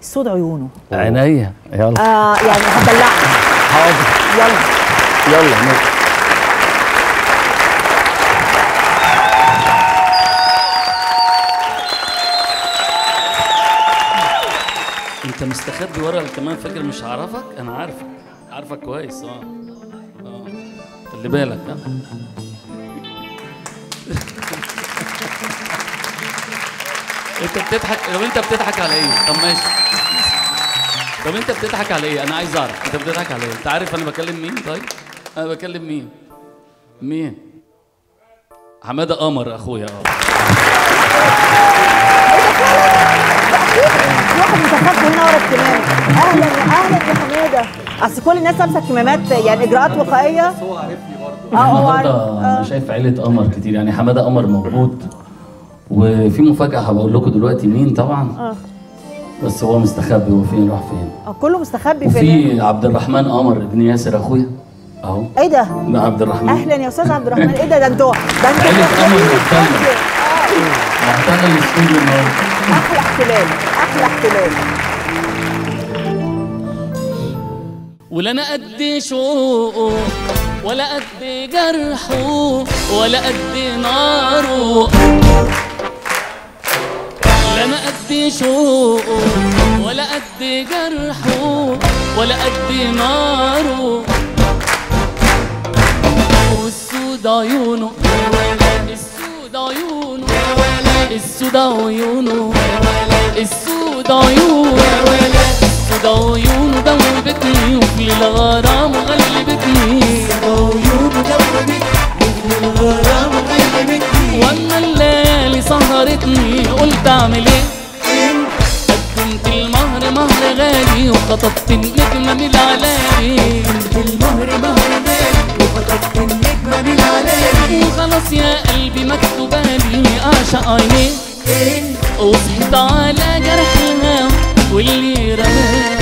سود عيونه عينيا يلا آه يعني هدلعك حاضر يلا يلا ماشي انت مستخبي ورا كمان فاكر مش هعرفك انا عارفك عارفك كويس اه اه خلي بالك ها انت بتضحك طب انت بتضحك على ايه طب ماشي طب انت بتضحك على ايه انا عايز اعرف انت بتضحك على ايه انت عارف انا بكلم مين طيب انا بكلم مين مين حماده قمر اخويا اه واحد متخفي هنا ورا الكمامه اهلا اهلا يا حماده اصل كل الناس لابسه كمامات يعني اجراءات وقائيه هو عارفني برضه اه هو عارف النهارده انا آه. شايف عيله قمر كتير يعني حماده قمر موجود وفي مفاجاه هبقول لكم دلوقتي مين طبعا اه بس هو مستخبي هو فين راح فين آه، كله مستخبي في وفي عبد الرحمن قمر ابن ياسر اخويا اهو ايه ده ده عبد الرحمن اهلا يا استاذ عبد الرحمن ايه ده ده انتوا ده انتوا عيلة قمر مختلفين. مختلفة. آه. محتاج الاستوديو النهارده احلى احتلال احلى احتلال ولا انا قد شوقه ولا قد جرحه ولا قد ناره لا انا قد شوقه ولا قد جرحه ولا قد ناره والسود عيونه السود عيونه السود عيونه السود عيونه السود عيونه دوبتني وفي الغرام غلبتني واما الليالي سهرتني قلت اعمل ايه قدمت المهر مهر غالي وخطبت النجمة من العلالي وخلاص يا قلبي مكتوبالي اعشق عينيه وصحيت على جرح الهوى واللي رماه